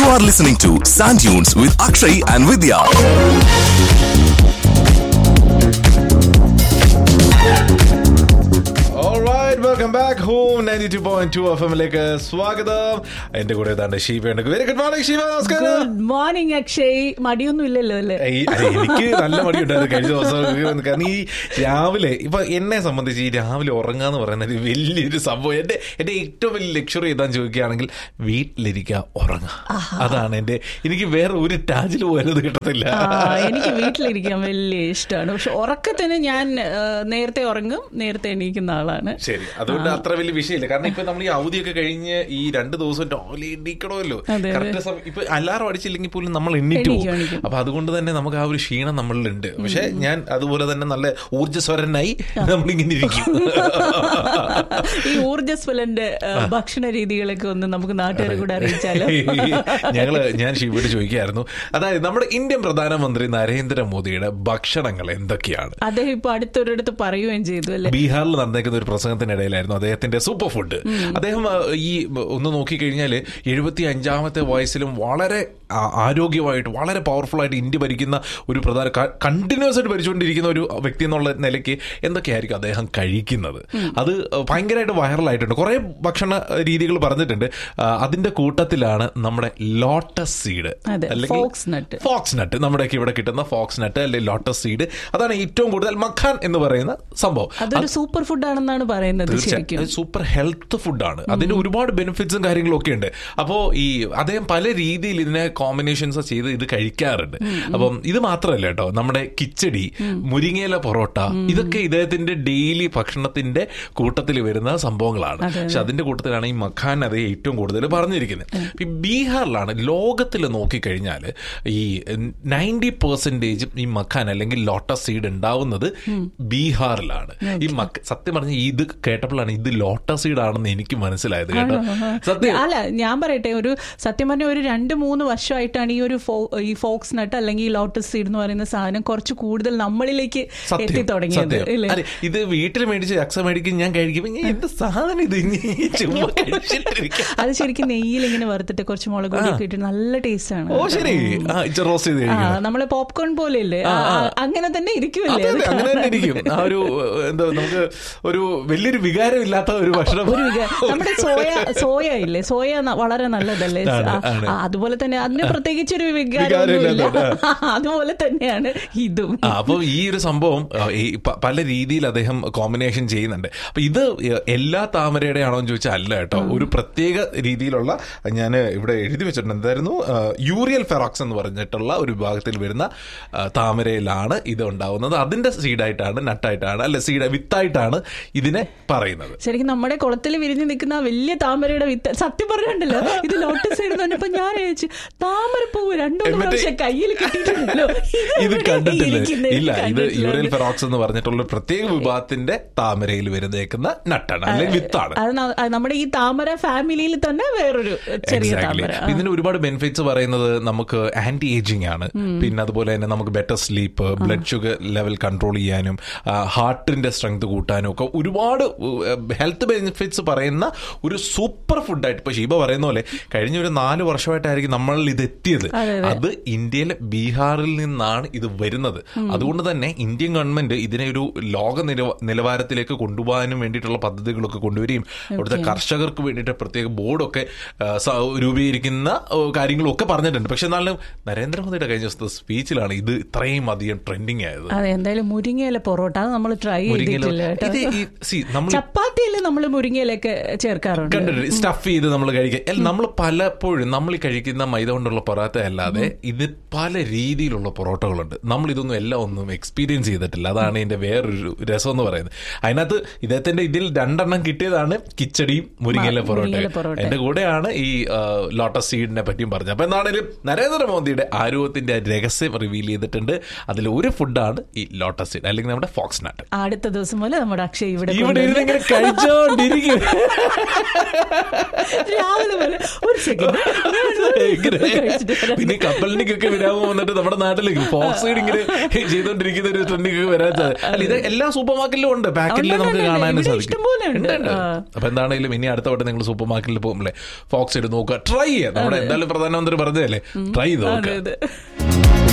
are listening to Sand Dunes with Akshay and Vidya. Alright, welcome back home 92.2 എഫ്എമ്മിലേക്ക് സ്വാഗതം എന്റെ കൂടെ ഏതാണ്ട് ഷീബയുണ്ട് വെരി ഗുഡ് മോർണിംഗ് ഷീബ നമസ്കാരം ഗുഡ് മോർണിംഗ് അക്ഷയ് മടിയൊന്നും ഇല്ലല്ലോ അല്ലേ ഏയ്, അതെ, എനിക്ക് നല്ല മടിയുണ്ടായിരുന്നു കഴിഞ്ഞ ദിവസം കാരണം ഈ രാവിലെ ഇപ്പൊ എന്നെ സംബന്ധിച്ച് ഈ രാവിലെ ഉറങ്ങാന്ന് പറയുന്നത് ഒരു വലിയൊരു സംഭവം എന്റെ എന്റെ ഏറ്റവും വലിയ ലക്ഷറി ഏതാന്ന് ചോദിക്കുകയാണെങ്കിൽ വീട്ടിലിരിക്കുക ഉറങ്ങുക അതാണ് എന്റെ എനിക്ക് വേറെ ഒരു ടാജിൽ പോയത് കിട്ടത്തില്ല ആ, എനിക്ക് വീട്ടിലിരിക്കാൻ വലിയ ഇഷ്ടമാണ് പക്ഷെ ഉറക്കത്തിന് ഞാൻ ആ, നേരത്തെ ഉറങ്ങും നേരത്തെ എണീക്കുന്ന ആളാണ് ശരി അതുകൊണ്ട് അത്ര വലിയ വിഷയമില്ല കാരണം ഇപ്പൊ നമ്മൾ ഈ അവധിയൊക്കെ കഴിഞ്ഞ് ഈ രണ്ട് ദിവസം രാവിലെ എണ്ണീക്കണമല്ലോ അതെ, കറക്റ്റ് സമയം ഇപ്പൊ അലാറം അടിച്ചില്ലെങ്കിൽ പോലും നമ്മൾ എണ്ണീറ്റ് എണീക്കും, പോകും എണീക്കും. അപ്പൊ അതുകൊണ്ട് തന്നെ നമുക്ക് ആ ഒരു ക്ഷീണം നമ്മളിലുണ്ട് പക്ഷെ ഞാൻ അതുപോലെ തന്നെ നല്ല ഊർജ്ജസ്വരനായി നമ്മളിങ്ങനെ ഇരിക്കും ഈ ഊർജ്ജസ്വലന്റെ ആ, ഭക്ഷണ രീതികളൊക്കെ ഒന്ന് നമുക്ക് നാട്ടുകാരെ കൂടെ അറിയിച്ചാലോ ഞങ്ങള് ഞാൻ ശിവയോട് ചോദിക്കായിരുന്നു അതായത് നമ്മുടെ ഇന്ത്യൻ പ്രധാനമന്ത്രി നരേന്ദ്രമോദിയുടെ ഭക്ഷണങ്ങൾ എന്തൊക്കെയാണ് അദ്ദേഹം ഇപ്പൊ അടുത്തൊരിടത്ത് പറയുകയും ചെയ്തു അല്ലെ ബീഹാറിൽ നടന്നേക്കുന്ന ഒരു പ്രസംഗത്തിനിടയിലായിരുന്നു അദ്ദേഹത്തിന്റെ സൂപ്പർ ഫുഡ് അദ്ദേഹം ആ, ഈ ഒന്ന് നോക്കിക്കഴിഞ്ഞാൽ എഴുപത്തി അഞ്ചാമത്തെ വയസ്സിലും വളരെ ആ, ആരോഗ്യമായിട്ട് വളരെ പവർഫുൾ ആയിട്ട് ഇന്ത്യ ഭരിക്കുന്ന ഒരു പ്രധാന കണ്ടിന്യൂസ് ആയിട്ട് ഭരിച്ചുകൊണ്ടിരിക്കുന്ന ഒരു വ്യക്തി എന്നുള്ള നിലയ്ക്ക് എന്തൊക്കെയായിരിക്കും അദ്ദേഹം കഴിക്കുന്നത് അത് ഭയങ്കരമായിട്ട് വൈറലായിട്ടുണ്ട് കുറെ ഭക്ഷണ രീതികൾ പറഞ്ഞിട്ടുണ്ട് ആ, അതിന്റെ കൂട്ടത്തിലാണ് നമ്മുടെ ലോട്ടസ് സീഡ് അതെ, fox nut. ഫോക്സ് നട്ട് നമ്മുടെയൊക്കെ ഇവിടെ കിട്ടുന്ന ഫോക്സ് നട്ട് അല്ലെങ്കിൽ ലോട്ടസ് സീഡ് അതാണ് ഏറ്റവും കൂടുതൽ മഖാൻ എന്ന് പറയുന്ന സംഭവം അതൊരു സൂപ്പർ ഫുഡ് ആണെന്നാണ് പറയുന്നത് ശരിക്കും തീർച്ചയായും സൂപ്പർ ഹെൽത്ത് ഫുഡാണ് അതിന് ഒരുപാട് ബെനിഫിറ്റ്സും കാര്യങ്ങളും ഒക്കെ ഉണ്ട് അപ്പോ ഈ അദ്ദേഹം പല രീതിയിൽ ഇതിനെ കോമ്പിനേഷൻസ് ചെയ്ത് ഇത് കഴിക്കാറുണ്ട് അപ്പം ഇത് മാത്രമല്ല കേട്ടോ നമ്മുടെ കിച്ചടി മുരിങ്ങയില പൊറോട്ട ഇതൊക്കെ ഇദ്ദേഹത്തിന്റെ ഡെയിലി ഭക്ഷണത്തിന്റെ കൂട്ടത്തിൽ വരുന്ന സംഭവങ്ങളാണ് പക്ഷെ അതിന്റെ കൂട്ടത്തിലാണ് ഈ മഖാൻ അത് ഏറ്റവും കൂടുതൽ പറഞ്ഞിരിക്കുന്നത് ഈ ബീഹാറിലാണ് ലോകത്തിൽ നോക്കിക്കഴിഞ്ഞാൽ ഈ നയൻറ്റി പെർസെന്റേജും ഈ മഖാൻ അല്ലെങ്കിൽ ലോട്ടസ് സീഡ് ഉണ്ടാവുന്നത് ബീഹാറിലാണ് ഈ മക്ക സത്യം പറഞ്ഞ ഇത് കേട്ടപ്പോഴാണ് ഇത് ലോട്ടസ് സീഡ് ആണെന്ന് എനിക്ക് മനസ്സിലായത് കേട്ടോ സത്യം അല്ല ഞാൻ പറയട്ടെ ഒരു സത്യം പറഞ്ഞ ഒരു രണ്ട് മൂന്ന് വർഷമായിട്ടാണ് ഈ ഒരു ഫോ- ഈ ഫോക്സ് നട്ട് അല്ലെങ്കിൽ ലോട്ടസ് സീഡ് എന്ന് പറയുന്ന സാധനം കുറച്ച് കൂടുതൽ നമ്മളിലേക്ക് എത്തി സത്യം തുടങ്ങിയത് സത്യം ഇല്ലേ അതെ ഇത് വീട്ടിൽ മേടിച്ച് അക്സ മേടിക്കും ഞാൻ കഴിക്കും ഞാൻ എന്ത് സാധനം ഇത് ഇനി ചുമ്മാ കഴിച്ചിട്ടിരിക്കാം അത് ശരിക്കും നെയ്യിൽ ഇങ്ങനെ വറുത്തിട്ട് കുറച്ച് മുളക് പൊടി ഒക്കെ ഇട്ട് നല്ല ടേസ്റ്റ് ആണ് ഓ ശരി ആ ഇച്ച റോസ്റ്റ് ചെയ്ത് ആ കഴിക്കണം നമ്മളെ പോപ്കോൺ പോലെ ഇല്ലേ ആ, ആ, അങ്ങനെ തന്നെ ഇരിക്കുമല്ലേ അതെ, അതെ, അങ്ങനെ തന്നെ ഇരിക്കും ആ ഒരു എന്താ നമുക്ക് ഒരു വലിയൊരു വികാരം ഇല്ലാത്ത ഒരു ഭക്ഷണം ഒരു വിക- നമ്മുടെ സോയ സോയ ഇല്ലേ സോയ ന- വളരെ നല്ലതല്ലേ ആണ്, ആ, ആണ്. ആ, അതുപോലെ തന്നെ അതിന് പ്രത്യേകിച്ച് ഒരു വികാരമില്ല, വികാരമൊന്നുമില്ല അതുപോലെ തന്നെയാണ് ഇതും ആ, അപ്പൊ ഈ ഒരു സംഭവം ആ, ഈ പ- പല രീതിയിൽ അദ്ദേഹം കോമ്പിനേഷൻ ചെയ്യുന്നുണ്ട് അപ്പൊ ഇത് എല്ലാ താമരയുടെ ആണോ എന്ന് ചോദിച്ചാൽ അല്ല കേട്ടോ ഒരു പ്രത്യേക രീതിയിലുള്ള ഞാൻ ഇവിടെ എഴുതി വെച്ചിട്ടുണ്ട് എന്തായിരുന്നു ആ, യൂറിയൽ ഫെറോക്സ് എന്ന് പറഞ്ഞിട്ടുള്ള ഒരു വിഭാഗത്തിൽ വരുന്ന ആ, താമരയിലാണ് ഇത് ഉണ്ടാവുന്നത് അതിന്റെ സീഡായിട്ടാണ് നട്ടായിട്ടാണ് അല്ല സീഡ് വിത്തായിട്ടാണ് ഇതിനെ പറയുന്നത് ശരിക്കും നമ്മുടെ കുളത്തിൽ വിരിഞ്ഞു നിൽക്കുന്ന ആ വലിയ താമരയുടെ വിത്ത് സത്യം പറഞ്ഞിട്ടുണ്ടല്ലോ ഇത് ലോട്ടസ് സൈഡ് പറഞ്ഞപ്പോ ഞാൻ ചോദിച്ചു താമരപ്പൂവ് രണ്ടു മൂന്ന് എന്നിട്ട് പ്രാവശ്യം കയ്യിൽ കിട്ടിയിട്ടുണ്ടല്ലോ ഇത് എവിടെയാ കണ്ടിട്ടില്ല ഇരിക്കുന്നത്? ഇല്ല ഇത് കണ്ടിട്ടില്ല. യൂറിയൽ ഫെറോക്സ് എന്ന് പറഞ്ഞിട്ടുള്ള ഒരു പ്രത്യേക വിഭാഗത്തിന്റെ താമരയിൽ വരുന്നേക്കുന്ന നട്ടാണ് അല്ലെങ്കിൽ വിത്താണ് അത് ന- അത് നമ്മുടെ ഈ താമര ഫാമിലിയിൽ തന്നെ വേറൊരു ചെറിയ Exactly. താമര ആ. ഇതിന് ഒരുപാട് ബെനിഫിറ്റ്സ് പറയുന്നത് നമുക്ക് ആന്റി ഏജിങ് ആണ് പിന്നെ അതുപോലെ തന്നെ നമുക്ക് better sleep blood sugar level control ചെയ്യാനും ഹാർട്ടിന്റെ സ്ട്രെങ്ത് കൂട്ടാനും ഒക്കെ ഒരുപാട് ഹെൽത്ത് ബെനിഫിറ്റ്സ് പറയുന്ന ഒരു സൂപ്പർ ഫുഡായിട്ട് ഇപ്പൊ ഷീബ പറയുന്ന പോലെ കഴിഞ്ഞ ഒരു നാല് വർഷമായിട്ടായിരിക്കും നമ്മളിൽ ഇത് എത്തിയത് അതെ, അതെ. അത് ഇന്ത്യയിലെ ബീഹാറിൽ നിന്നാണ് ഇത് വരുന്നത് അതുകൊണ്ട് തന്നെ ഇന്ത്യൻ ഗവൺമെന്റ് ഇതിനെ ഒരു ലോക നിലവ- നിലവാരത്തിലേക്ക് കൊണ്ടുപോകാനും വേണ്ടിയിട്ടുള്ള പദ്ധതികളൊക്കെ കൊണ്ടുവരികയും അവിടുത്തെ കർഷകർക്ക് വേണ്ടിയിട്ട് പ്രത്യേക ബോർഡൊക്കെ ആ, സ- രൂപീകരിക്കുന്ന ആ, കാര്യങ്ങളും ഒക്കെ പറഞ്ഞിട്ടുണ്ട് പക്ഷെ എന്നാലും നരേന്ദ്രമോദിയുടെ കഴിഞ്ഞ ദിവസത്തെ സ്പീച്ചിലാണ് ഇത് ഇത്രയും അധികം ട്രെൻഡിങ് ആയത് അതെ എന്തായാലും മുരിങ്ങയില പൊറോട്ട അത് നമ്മൾ ട്രൈ മുരിങ്ങയില ചെയ്തിട്ടില്ല കേട്ടോ ഇത് ഈ- see, നമ്മൾ ചപ്പാത്തിയിൽ നമ്മൾ മുരിങ്ങയിലൊക്കെ ചേർക്കാറുണ്ട് കണ്ടിട്ട് സ്റ്റഫ് ചെയ്ത് നമ്മൾ കഴിക്കുക നമ്മൾ പലപ്പോഴും നമ്മൾ ഈ കഴിക്കുന്ന മൈദ കൊണ്ടുള്ള പൊറോട്ട അല്ലാതെ ഇത് പല രീതിയിലുള്ള പൊറോട്ടകളുണ്ട് നമ്മൾ ഇതൊന്നും എല്ലാം ഒന്നും എക്സ്പീരിയൻസ് ചെയ്തിട്ടില്ല അതാണ് ഇതിന്റെ വേറൊരു രസം എന്ന് പറയുന്നത് അതിനകത്ത് ഇദ്ദേഹത്തിന്റെ ഇതിൽ രണ്ടെണ്ണം കിട്ടിയതാണ് കിച്ചടിയും മുരിങ്ങയില മ- മുരിങ്ങയില പൊറോട്ടയും പൊറോട്ട. എന്റെ കൂടെയാണ് ഈ ആ, ലോട്ടസ് സീഡിനെ പറ്റിയും പറഞ്ഞത് അപ്പൊ എന്താണെങ്കിലും നരേന്ദ്രമോദിയുടെ ആരോഗ്യത്തിന്റെ രഹസ്യം റിവീൽ ചെയ്തിട്ടുണ്ട് അതിൽ ഒരു ഫുഡാണ് ഈ ലോട്ടസ് സീഡ് അല്ലെങ്കിൽ നമ്മുടെ ഫോക്സ് നട്ട് അടുത്ത ദിവസം മുതൽ നമ്മുടെ അക്ഷയ് ഇവിടെ ഇവിടെ ഇരുന്ന് കൊണ്ടുവന്ന് ഇങ്ങനെ കഴിച്ചോണ്ടിരിക്കും രാവിലെ മുതൽ ഒരു സെക്കൻഡ് ഇങ്ങനെ കഴിച്ചിട്ട് വരാം. പിന്നെ കപ്പലിനിക്കൊക്കെ വിരാമം വന്നിട്ട് നമ്മുടെ നാട്ടിലേക്ക് ഫോക്സ് സൈഡ് ഇങ്ങനെ ചെയ്തോണ്ടിരിക്കുന്ന ഒരു ട്രെൻഡിങ് വരാൻ സാധ്യത അല്ല ഇത് എല്ലാ സൂപ്പർ മാർക്കറ്റിലും ഉണ്ട് പാക്കറ്റിൽ ഉണ്ട്, നമുക്ക് ഉണ്ട്, കാണാനും ഇവിടെ സാധിക്കും ഇഷ്ടംപോലെ ഉണ്ട്. ഉണ്ട്, ഉണ്ട്. ആ. അപ്പൊ എന്താണെങ്കിലും ഇനി അടുത്ത വട്ടം നിങ്ങൾ സൂപ്പർ മാർക്കറ്റിൽ പോകുമ്പോഴേ ഫോക്സ് സൈഡ് നോക്കുക ട്രൈ ചെയ്യുക നമ്മുടെ എന്തായാലും പ്രധാനമന്ത്രി പറഞ്ഞതല്ലേ ട്രൈ ചെയ്ത് അതെ നോക്കുക അതെ